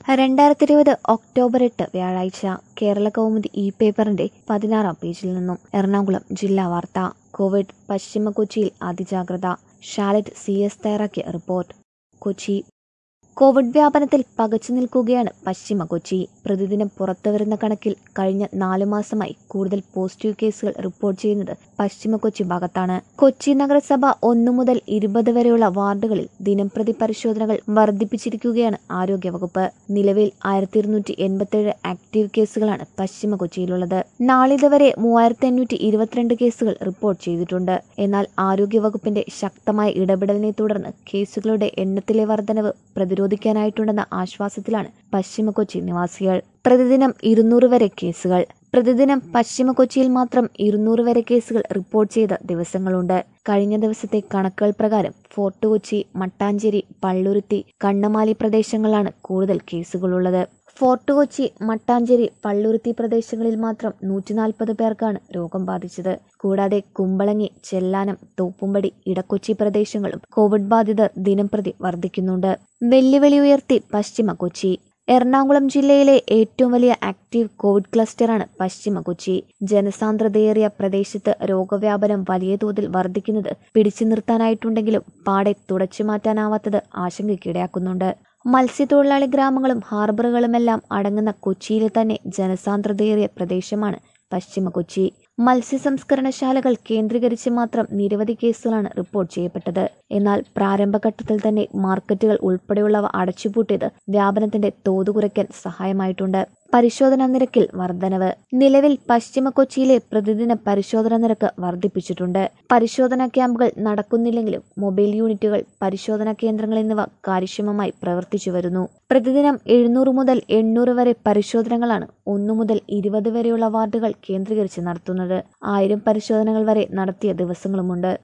രണ്ടായിരത്തി ഇരുപത് ഒക്ടോബർ എട്ട് വ്യാഴാഴ്ച കേരള കൗമുദി ഇ പേപ്പറിന്റെ പതിനാറാം പേജിൽ നിന്നും എറണാകുളം ജില്ലാ വാർത്ത കോവിഡ് പശ്ചിമ കൊച്ചിയിൽ അതിജാഗ്രത ഷാലറ്റ് സി എസ് തയ്യാറാക്കിയ റിപ്പോർട്ട് കൊച്ചി കോവിഡ് വ്യാപനത്തിൽ പകച്ചു നിൽക്കുകയാണ് പശ്ചിമ കൊച്ചി പ്രതിദിനം പുറത്തുവരുന്ന കണക്കിൽ കഴിഞ്ഞ നാലു മാസമായി കൂടുതൽ പോസിറ്റീവ് കേസുകൾ റിപ്പോർട്ട് ചെയ്യുന്നത് പശ്ചിമ കൊച്ചി ഭാഗത്താണ് കൊച്ചി നഗരസഭ ഒന്നു മുതൽ ഇരുപത് വരെയുള്ള വാർഡുകളിൽ ദിനംപ്രതി പരിശോധനകൾ വർദ്ധിപ്പിച്ചിരിക്കുകയാണ് ആരോഗ്യവകുപ്പ് നിലവിൽ ആയിരത്തി ഇരുന്നൂറ്റി എൺപത്തിയേഴ് ആക്റ്റീവ് കേസുകളാണ് പശ്ചിമ കൊച്ചിയിലുള്ളത് നാളിതുവരെ മൂവായിരത്തി അഞ്ഞൂറ്റി ഇരുപത്തിരണ്ട് കേസുകൾ റിപ്പോർട്ട് ചെയ്തിട്ടുണ്ട് എന്നാൽ ആരോഗ്യവകുപ്പിന്റെ ശക്തമായ ഇടപെടലിനെ തുടർന്ന് കേസുകളുടെ എണ്ണത്തിലെ വർധനവ് പ്രതിരോധിക്കാനായിട്ടുണ്ടെന്ന ആശ്വാസത്തിലാണ് പശ്ചിമ കൊച്ചി നിവാസികൾ പ്രതിദിനം ഇരുന്നൂറ് വരെ കേസുകൾ പ്രതിദിനം പശ്ചിമ കൊച്ചിയിൽ മാത്രം ഇരുന്നൂറ് വരെ കേസുകൾ റിപ്പോർട്ട് ചെയ്ത ദിവസങ്ങളുണ്ട് കഴിഞ്ഞ ദിവസത്തെ കണക്കുകൾ പ്രകാരം ഫോർട്ട് കൊച്ചി മട്ടാഞ്ചേരി പള്ളുരുത്തി കണ്ണമാലി പ്രദേശങ്ങളിലാണ് കൂടുതൽ കേസുകളുള്ളത് ഫോർട്ട് കൊച്ചി മട്ടാഞ്ചേരി പള്ളുരുത്തി പ്രദേശങ്ങളിൽ മാത്രം നൂറ്റി നാൽപ്പത് പേർക്കാണ് രോഗം ബാധിച്ചത് കൂടാതെ കുമ്പളങ്ങി ചെല്ലാനം തോപ്പുംപടി ഇടക്കൊച്ചി പ്രദേശങ്ങളും കോവിഡ് ബാധിതർ ദിനംപ്രതി വർദ്ധിക്കുന്നുണ്ട് വെല്ലുവിളി ഉയർത്തി പശ്ചിമ കൊച്ചി എറണാകുളം ജില്ലയിലെ ഏറ്റവും വലിയ ആക്റ്റീവ് കോവിഡ് ക്ലസ്റ്ററാണ് പശ്ചിമ കൊച്ചി ജനസാന്ദ്രതയേറിയ പ്രദേശത്ത് രോഗവ്യാപനം വലിയ തോതിൽ വർദ്ധിക്കുന്നത് പിടിച്ചു നിർത്താനായിട്ടുണ്ടെങ്കിലും പാടെ തുടച്ചു മാറ്റാനാവാത്തത് ആശങ്കയ്ക്കിടയാക്കുന്നുണ്ട് മത്സ്യത്തൊഴിലാളി ഗ്രാമങ്ങളും ഹാർബറുകളുമെല്ലാം അടങ്ങുന്ന കൊച്ചിയിലെ തന്നെ ജനസാന്ദ്രതയേറിയ പ്രദേശമാണ് പശ്ചിമ കൊച്ചി മത്സ്യസംസ്കരണശാലകൾ കേന്ദ്രീകരിച്ച് മാത്രം നിരവധി കേസുകളാണ് റിപ്പോർട്ട് ചെയ്യപ്പെട്ടത് എന്നാൽ പ്രാരംഭഘട്ടത്തിൽ തന്നെ മാർക്കറ്റുകൾ ഉൾപ്പെടെയുള്ളവ അടച്ചുപൂട്ടിയത് വ്യാപനത്തിന്റെ തോത് കുറയ്ക്കാൻ സഹായമായിട്ടുണ്ട് പരിശോധനാ നിരക്കിൽ വർധനവ് നിലവിൽ പശ്ചിമ കൊച്ചിയിലെ പ്രതിദിന പരിശോധനാ നിരക്ക് വർദ്ധിപ്പിച്ചിട്ടുണ്ട് പരിശോധനാ ക്യാമ്പുകൾ നടക്കുന്നില്ലെങ്കിലും മൊബൈൽ യൂണിറ്റുകൾ പരിശോധനാ കേന്ദ്രങ്ങൾ എന്നിവ കാര്യക്ഷമമായി പ്രവർത്തിച്ചു വരുന്നു പ്രതിദിനം എഴുന്നൂറ് മുതൽ എണ്ണൂറ് വരെ പരിശോധനകളാണ് ഒന്നു മുതൽ ഇരുപത് വരെയുള്ള വാർഡുകൾ കേന്ദ്രീകരിച്ച് നടത്തുന്നത് ആയിരം പരിശോധനകൾ വരെ നടത്തിയ ദിവസങ്ങളുമുണ്ട്